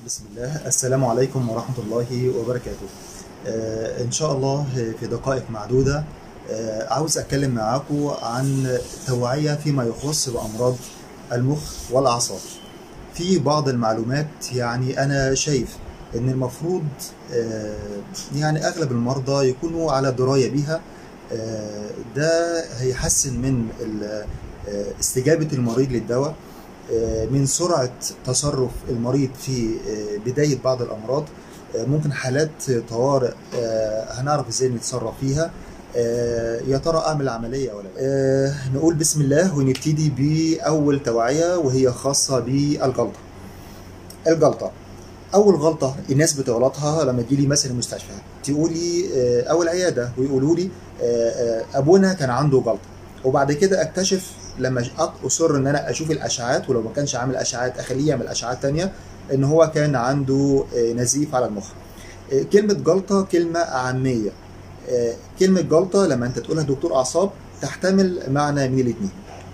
بسم الله السلام عليكم ورحمة الله وبركاته آه، إن شاء الله في دقائق معدودة آه، عاوز أتكلم معاكم عن توعية فيما يخص بأمراض المخ والأعصاب في بعض المعلومات يعني أنا شايف إن المفروض آه، يعني أغلب المرضى يكونوا على دراية بيها آه، ده هيحسن من ال- آه، استجابة المريض للدواء آه، من سرعة تصرف المريض في آه، بداية بعض الأمراض آه، ممكن حالات طوارئ آه، هنعرف ازاي نتصرف فيها آه، يا ترى اعمل عملية ولا لا آه، نقول بسم الله ونبتدي بأول توعية وهي خاصة بالجلطة الجلطة أول غلطة الناس بتغلطها لما تجيلي مثلا المستشفى تقولي آه، أو العيادة ويقولوا لي آه، آه، أبونا كان عنده جلطة وبعد كده أكتشف لما أ- أصر إن أنا أشوف الأشعات ولو ما كانش عامل أشعات أخليه يعمل أشعات تانية إن هو كان عنده آه، نزيف على المخ آه، كلمة جلطة كلمة عامية آه، كلمة جلطة لما أنت تقولها دكتور أعصاب تحتمل معنى من الاتنين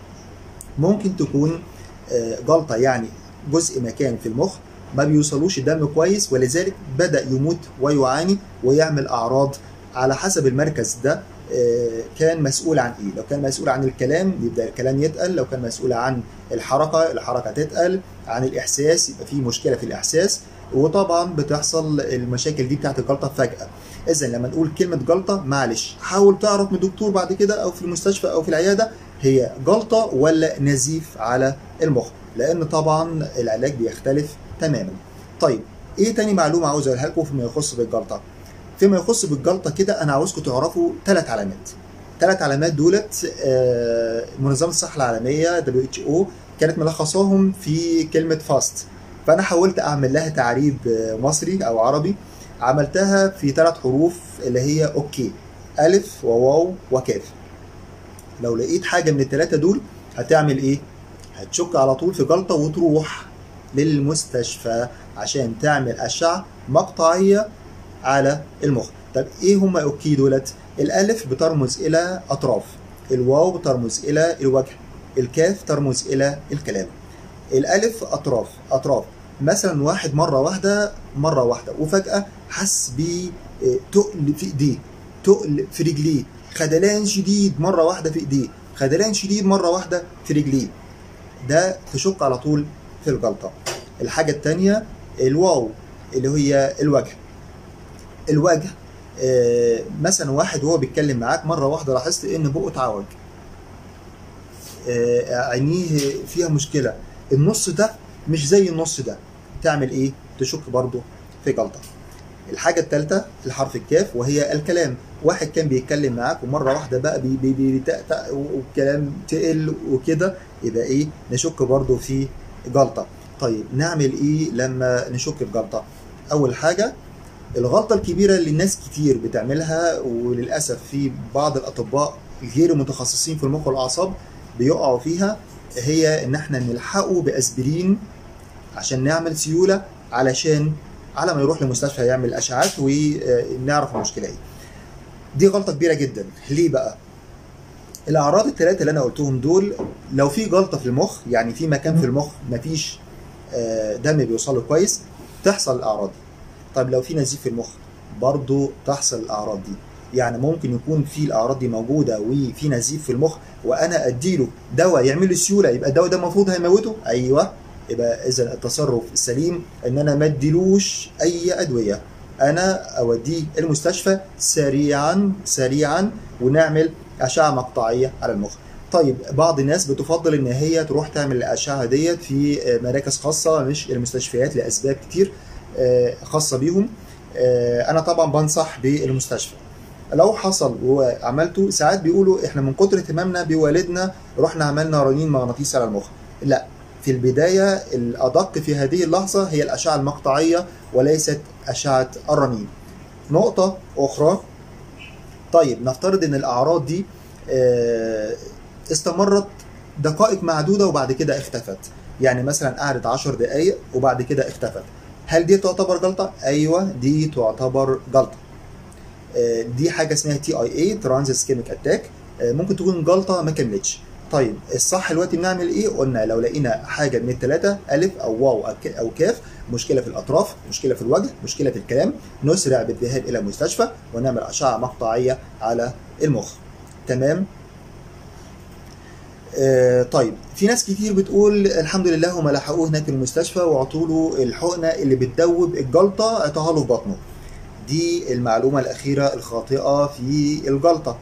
ممكن تكون آه، جلطة يعني جزء مكان في المخ ما بيوصلوش الدم كويس ولذلك بدأ يموت ويعاني ويعمل أعراض على حسب المركز ده آه، كان مسؤول عن ايه لو كان مسؤول عن الكلام يبدأ الكلام يتقل لو كان مسؤول عن الحركة الحركة تتقل عن الإحساس يبقى في مشكلة في الإحساس وطبعا بتحصل المشاكل دي بتاعت الجلطة فجأة إذا لما نقول كلمة جلطة معلش حاول تعرف من الدكتور بعد كده أو في المستشفى أو في العيادة هي جلطة ولا نزيف على المخ لأن طبعا العلاج بيختلف تماما طيب ايه تاني معلومة عاوز اقولها لكم فيما يخص بالجلطة فيما يخص بالجلطة كده انا عاوزكم تعرفوا ثلاث علامات ثلاث علامات دولت آه، منظمة الصحة العالمية WHO كانت ملخصاهم في كلمة فاست فانا حاولت اعمل لها تعريب آه، مصري او عربي عملتها في ثلاث حروف اللي هي اوكي الف وواو وكاف لو لقيت حاجة من الثلاثة دول هتعمل ايه هتشك على طول في جلطة وتروح للمستشفى عشان تعمل أشعة مقطعية على المخ طب ايه هما اوكي دولت الالف بترمز الى اطراف الواو بترمز الى الوجه الكاف ترمز الى الكلام الالف اطراف اطراف مثلا واحد مره واحده مره واحده وفجاه حس بتقل في ايديه تقل في رجليه خدلان شديد مره واحده في ايديه خدلان شديد مره واحده في رجليه ده تشك على طول في الجلطه الحاجه الثانيه الواو اللي هي الوجه الوجه آه، مثلا واحد وهو بيتكلم معاك مره واحده لاحظت ان بقه اتعوج آه، عينيه فيها مشكله النص ده مش زي النص ده تعمل ايه تشك برضه في جلطه الحاجه الثالثه الحرف الكاف وهي الكلام واحد كان بيتكلم معاك ومره واحده بقى بي بي بيتأتأ والكلام تقل وكده يبقى ايه نشك برضه في جلطه طيب نعمل ايه لما نشك في جلطه اول حاجه الغلطة الكبيرة اللي الناس كتير بتعملها وللأسف في بعض الأطباء غير المتخصصين في المخ والأعصاب بيقعوا فيها هي إن إحنا نلحقه بأسبرين عشان نعمل سيولة علشان على ما يروح للمستشفى يعمل أشعات ونعرف المشكلة إيه. دي غلطة كبيرة جدا، ليه بقى؟ الأعراض الثلاثة اللي أنا قلتهم دول لو في جلطة في المخ يعني في مكان في المخ مفيش آه، دم بيوصله كويس تحصل الأعراض دي. طيب لو في نزيف في المخ برضه تحصل الاعراض دي يعني ممكن يكون في الاعراض دي موجوده وفي نزيف في المخ وانا اديله دواء يعمل له سيوله يبقى الدواء ده المفروض هيموته ايوه يبقى اذا التصرف السليم ان انا ما اديلوش اي ادويه انا اوديه المستشفى سريعا سريعا ونعمل اشعه مقطعيه على المخ طيب بعض الناس بتفضل ان هي تروح تعمل الاشعه ديت في مراكز خاصه مش المستشفيات لاسباب كتير آه، خاصه بيهم آه، انا طبعا بنصح بالمستشفى لو حصل وعملته ساعات بيقولوا احنا من كتر اهتمامنا بوالدنا رحنا عملنا رنين مغناطيسي على المخ لا في البدايه الادق في هذه اللحظه هي الاشعه المقطعيه وليست اشعه الرنين نقطه اخرى طيب نفترض ان الاعراض دي آه، استمرت دقائق معدوده وبعد كده اختفت يعني مثلا قعدت 10 دقائق وبعد كده اختفت هل دي تعتبر جلطه ايوه دي تعتبر جلطه آه، دي حاجه اسمها تي اي اي ترانز اسكيميك اتاك ممكن تكون جلطه ما كملتش طيب الصح دلوقتي بنعمل ايه قلنا لو لقينا حاجه من الثلاثه الف او واو أو ك- او كاف مشكله في الاطراف مشكله في الوجه مشكله في الكلام نسرع بالذهاب الى المستشفى ونعمل اشعه مقطعيه على المخ تمام آه طيب في ناس كتير بتقول الحمد لله هم لحقوه هناك في المستشفى وعطوا له الحقنه اللي بتدوب الجلطه عطاها له في بطنه دي المعلومه الاخيره الخاطئه في الجلطه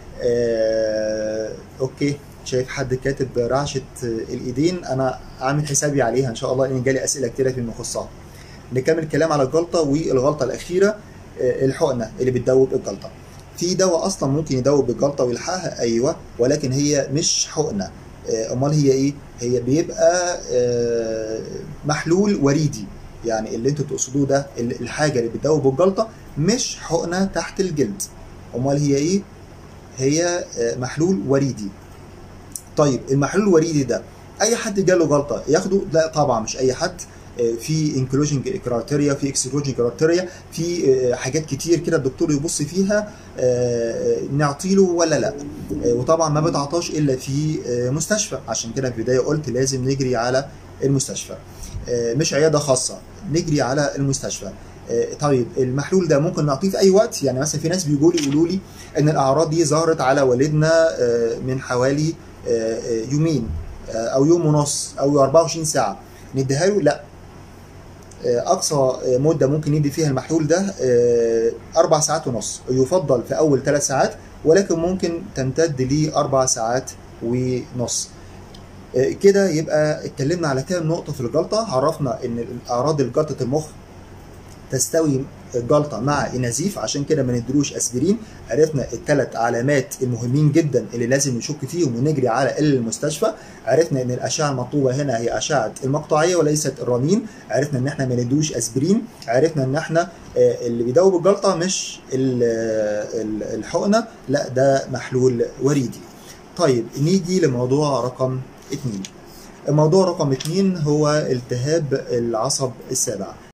آه اوكي شايف حد كاتب رعشه الايدين انا عامل حسابي عليها ان شاء الله لان جالي اسئله كتيره في المخصصات نكمل الكلام على الجلطه والغلطه الاخيره آه، الحقنه اللي بتدوب الجلطه في دواء اصلا ممكن يدوب الجلطه ويلحقها ايوه ولكن هي مش حقنه آه، امال هي ايه هي بيبقى آه، محلول وريدي يعني اللي انتوا تقصدوه ده ال- الحاجه اللي بتدوب الجلطه مش حقنه تحت الجلد امال هي ايه هي آه، محلول وريدي طيب المحلول الوريدي ده اي حد جاله جلطه ياخده لا طبعا مش اي حد آه، في انكلوجن كرايتيريا في اكسكلوجن كرايتيريا في آه، حاجات كتير كده الدكتور يبص فيها آه، نعطيله ولا لا آه، وطبعا ما بتعطاش الا في آه، مستشفى عشان كده في البدايه قلت لازم نجري على المستشفى آه، مش عياده خاصه نجري على المستشفى آه، طيب المحلول ده ممكن نعطيه في اي وقت يعني مثلا في ناس بيجوا لي يقولوا لي ان الاعراض دي ظهرت على والدنا آه، من حوالي آه، آه، يومين آه، او يوم ونص او 24 ساعه نديها له لا آه، اقصى آه، مده ممكن ندي فيها المحلول ده آه، اربع ساعات ونص يفضل في اول ثلاث ساعات ولكن ممكن تمتد لاربع ساعات ونص آه، كده يبقى اتكلمنا على كام نقطه في الجلطه عرفنا ان اعراض جلطه المخ تستوي الجلطه مع النزيف عشان كده ما ندروش اسبرين عرفنا الثلاث علامات المهمين جدا اللي لازم نشك فيهم ونجري على المستشفى عرفنا ان الاشعه المطلوبه هنا هي اشعه المقطعيه وليست الرنين عرفنا ان احنا ما ندوش اسبرين عرفنا ان احنا آه، اللي بيدوب الجلطه مش ال- ال- الحقنه لا ده محلول وريدي طيب نيجي لموضوع رقم اتنين الموضوع رقم اتنين هو التهاب العصب السابع